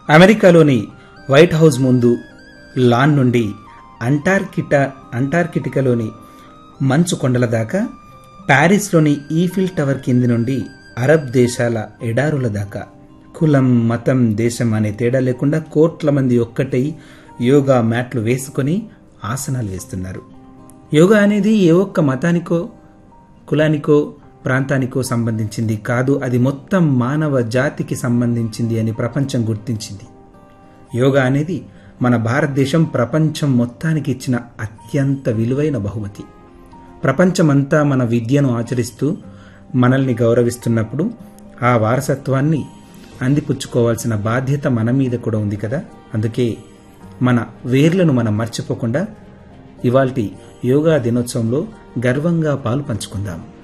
అమెరికాలోని white house ముందు lawn నుండి అంటార్కిటా అంటార్కిటికాలోని మంచు కొండల దాకా ప్యారిస్లోని ఈఫిల్ టవర్ కింది నుండి అరబ్ దేశాల ఎడారుల దాకా కులం మతం దేశం అనే తేడా లేకుండా కోట్ల మంది ఒక్కటై యోగా మ్యాట్లు వేసుకొని ఆసనాలు వేస్తున్నారు యోగా అనేది ఏ ఒక్క మతానికో కులానికో ప్రాంతానికో సంబంధించింది కాదు అది మొత్తం మానవ జాతికి సంబంధించింది అని ప్రపంచం గుర్తించింది యోగా అనేది మన భారతదేశం ప్రపంచం మొత్తానికి ఇచ్చిన అత్యంత విలువైన బహుమతి ప్రపంచమంతా మన విద్యను ఆచరిస్తూ మనల్ని గౌరవిస్తున్నప్పుడు ఆ వారసత్వాన్ని అందిపుచ్చుకోవాల్సిన బాధ్యత మన మీద కూడా ఉంది కదా అందుకే మన వేర్లను మనం మర్చిపోకుండా ఇవాల్టి యోగా దినోత్సవంలో గర్వంగా పాలు పంచుకుందాం